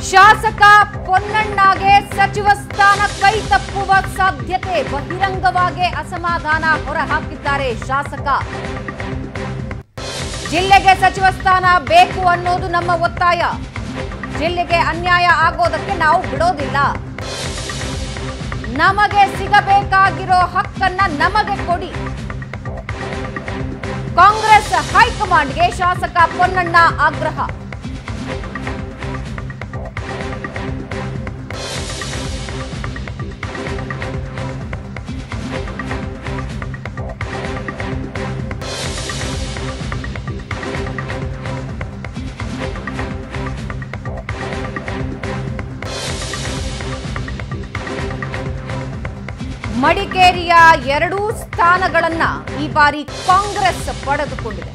ಶಾಸಕ ಪೊನ್ನಣ್ಣಗೆ ಸಚಿವ ಸ್ಥಾನ ಕೈ ತಪ್ಪುವ ಸಾಧ್ಯತೆ ಬಹಿರಂಗವಾಗಿ ಅಸಮಾಧಾನ ಹೊರಹಾಕಿದ್ದಾರೆ ಶಾಸಕ ಜಿಲ್ಲೆಗೆ ಸಚಿವ ಸ್ಥಾನ ಬೇಕು ಅನ್ನೋದು ನಮ್ಮ ಒತ್ತಾಯ ಜಿಲ್ಲೆಗೆ ಅನ್ಯಾಯ ಆಗೋದಕ್ಕೆ ನಾವು ಬಿಡೋದಿಲ್ಲ ನಮಗೆ ಸಿಗಬೇಕಾಗಿರೋ ಹಕ್ಕನ್ನ ನಮಗೆ ಕೊಡಿ ಕಾಂಗ್ರೆಸ್ ಹೈಕಮಾಂಡ್ಗೆ ಶಾಸಕ ಪೊನ್ನಣ್ಣ ಆಗ್ರಹ ಮಡಿಕೇರಿಯ ಎರಡೂ ಸ್ಥಾನಗಳನ್ನ ಈ ಬಾರಿ ಕಾಂಗ್ರೆಸ್ ಪಡೆದುಕೊಂಡಿದೆ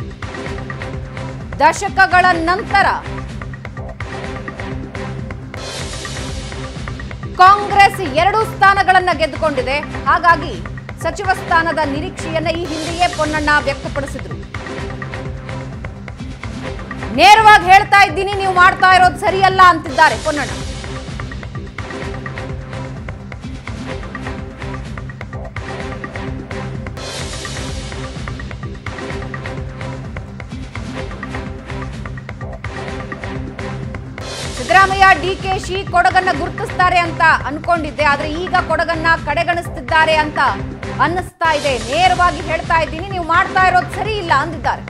ದಶಕಗಳ ನಂತರ ಕಾಂಗ್ರೆಸ್ ಎರಡೂ ಸ್ಥಾನಗಳನ್ನ ಗೆದ್ದುಕೊಂಡಿದೆ ಹಾಗಾಗಿ ಸಚಿವ ಸ್ಥಾನದ ನಿರೀಕ್ಷೆಯನ್ನ ಈ ಹಿಂದೆಯೇ ಪೊನ್ನಣ್ಣ ವ್ಯಕ್ತಪಡಿಸಿದ್ರು ನೇರವಾಗಿ ಹೇಳ್ತಾ ಇದ್ದೀನಿ ನೀವು ಮಾಡ್ತಾ ಇರೋದು ಸರಿಯಲ್ಲ ಅಂತಿದ್ದಾರೆ ಪೊನ್ನಣ್ಣ ಸಿದ್ದರಾಮಯ್ಯ ಡಿಕೆಶಿ ಕೊಡಗನ್ನ ಗುರುತಿಸ್ತಾರೆ ಅಂತ ಅನ್ಕೊಂಡಿದ್ದೆ ಆದ್ರೆ ಈಗ ಕೊಡಗನ್ನ ಕಡೆಗಣಿಸ್ತಿದ್ದಾರೆ ಅಂತ ಅನ್ನಿಸ್ತಾ ಇದೆ ನೇರವಾಗಿ ಹೇಳ್ತಾ ಇದ್ದೀನಿ ನೀವು ಮಾಡ್ತಾ ಇರೋದು ಸರಿ ಇಲ್ಲ ಅಂದಿದ್ದಾರೆ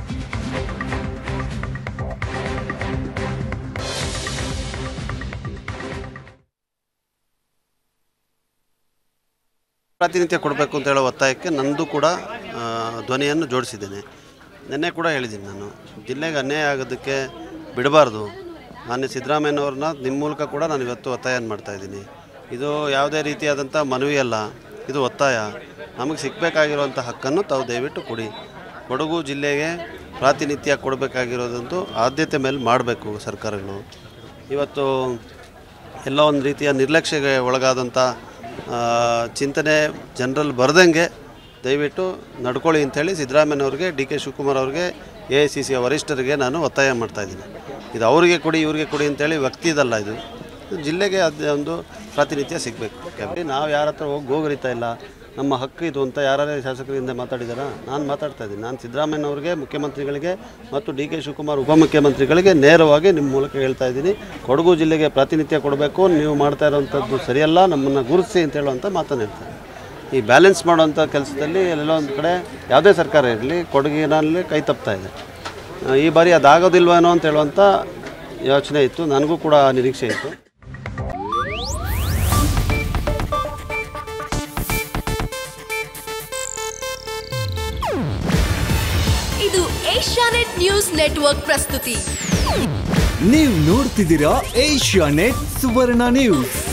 ಪ್ರಾತಿನಿಧ್ಯ ಕೊಡಬೇಕು ಅಂತ ಹೇಳೋ ಒತ್ತಾಯಕ್ಕೆ ನಂದು ಕೂಡ ಆ, ಧ್ವನಿಯನ್ನು ಜೋಡಿಸಿದ್ದೇನೆ ನಿನ್ನೆ ಕೂಡ ಹೇಳಿದ್ದೀನಿ ನಾನು ಜಿಲ್ಲೆಗೆ ಅನ್ಯಾಯ ಆಗೋದಕ್ಕೆ ಬಿಡಬಾರ್ದು ಮಾನ್ಯ ಸಿದ್ದರಾಮಯ್ಯನವ್ರನ್ನ ನಿಮ್ಮ ಮೂಲಕ ಕೂಡ ನಾನು ಇವತ್ತು ಒತ್ತಾಯ ಮಾಡ್ತಾ ಇದ್ದೀನಿ ಇದು ಯಾವುದೇ ರೀತಿಯಾದಂಥ ಮನವಿ ಅಲ್ಲ ಇದು ಒತ್ತಾಯ ನಮಗೆ ಸಿಗಬೇಕಾಗಿರುವಂಥ ಹಕ್ಕನ್ನು ತಾವು ದಯವಿಟ್ಟು ಕೊಡಿ ಕೊಡಗು ಜಿಲ್ಲೆಗೆ ಪ್ರಾತಿನಿಧ್ಯ ಕೊಡಬೇಕಾಗಿರೋದಂತೂ ಆದ್ಯತೆ ಮೇಲೆ ಮಾಡಬೇಕು ಸರ್ಕಾರಗಳು ಇವತ್ತು ಎಲ್ಲೋ ಒಂದು ರೀತಿಯ ನಿರ್ಲಕ್ಷ್ಯಗೆ ಒಳಗಾದಂಥ ಆ, ಚಿಂತನೆ ಜನರಲ್ಲಿ ಬರ್ದಂಗೆ ದಯವಿಟ್ಟು ನಡ್ಕೊಳ್ಳಿ ಅಂಥೇಳಿ ಸಿದ್ದರಾಮಯ್ಯನವ್ರಿಗೆ ಡಿ ಕೆ ಶಿವಕುಮಾರ್ ಅವ್ರಿಗೆ ಎ ಐ ಸಿ ಸಿಯ ವರಿಷ್ಠರಿಗೆ ನಾನು ಒತ್ತಾಯ ಮಾಡ್ತಾಯಿದ್ದೀನಿ ಇದು ಅವರಿಗೆ ಕೊಡಿ ಇವ್ರಿಗೆ ಕೊಡಿ ಅಂತೇಳಿ ವ್ಯಕ್ತಿದಲ್ಲ ಇದು ಇದು ಜಿಲ್ಲೆಗೆ ಅದು ಒಂದು ಪ್ರಾತಿನಿಧ್ಯ ಸಿಗಬೇಕು ನಾವು ಯಾರ ಹತ್ರ ಹೋಗಿ ಗೋಗರಿತಾ ಇಲ್ಲ ನಮ್ಮ ಹಕ್ಕು ಇದು ಅಂತ ಯಾರೇ ಶಾಸಕರಿಂದ ಮಾತಾಡಿದಾರಾ ನಾನು ಮಾತಾಡ್ತಾ ಇದ್ದೀನಿ ನಾನು ಸಿದ್ದರಾಮಯ್ಯನವ್ರಿಗೆ ಮುಖ್ಯಮಂತ್ರಿಗಳಿಗೆ ಮತ್ತು ಡಿ ಕೆ ಶಿವಕುಮಾರ್ ಉಪಮುಖ್ಯಮಂತ್ರಿಗಳಿಗೆ ನೇರವಾಗಿ ನಿಮ್ಮ ಮೂಲಕ ಹೇಳ್ತಾ ಇದ್ದೀನಿ ಕೊಡಗು ಜಿಲ್ಲೆಗೆ ಪ್ರಾತಿನಿಧ್ಯ ಕೊಡಬೇಕು ನೀವು ಮಾಡ್ತಾ ಇರೋವಂಥದ್ದು ಸರಿಯಲ್ಲ ನಮ್ಮನ್ನು ಗುರುತಿಸಿ ಅಂತ ಹೇಳುವಂಥ ಮಾತನ್ನು ಹೇಳ್ತಾರೆ ಈ ಬ್ಯಾಲೆನ್ಸ್ ಮಾಡುವಂಥ ಕೆಲಸದಲ್ಲಿ ಎಲ್ಲೋ ಒಂದು ಕಡೆ ಯಾವುದೇ ಸರ್ಕಾರ ಇರಲಿ ಕೊಡಗಿನಲ್ಲಿ ಕೈ ತಪ್ತಾ ಇದೆ ಆ, ಈ ಬಾರಿ ಅದಾಗೋದಿಲ್ವೇನೋ ಅಂತ ಹೇಳುವಂಥ ಯೋಚನೆ ಇತ್ತು ನನಗೂ ಕೂಡ ನಿರೀಕ್ಷೆ ಇತ್ತು ಇದು ಏಷ್ಯಾನೆಟ್ ನ್ಯೂಸ್ ನೆಟ್ವರ್ಕ್ ಪ್ರಸ್ತುತಿ ನೀವು ನೋಡ್ತಿದ್ದೀರಾ ಏಷ್ಯಾ ನೆಟ್ ಸುವರ್ಣ ನ್ಯೂಸ್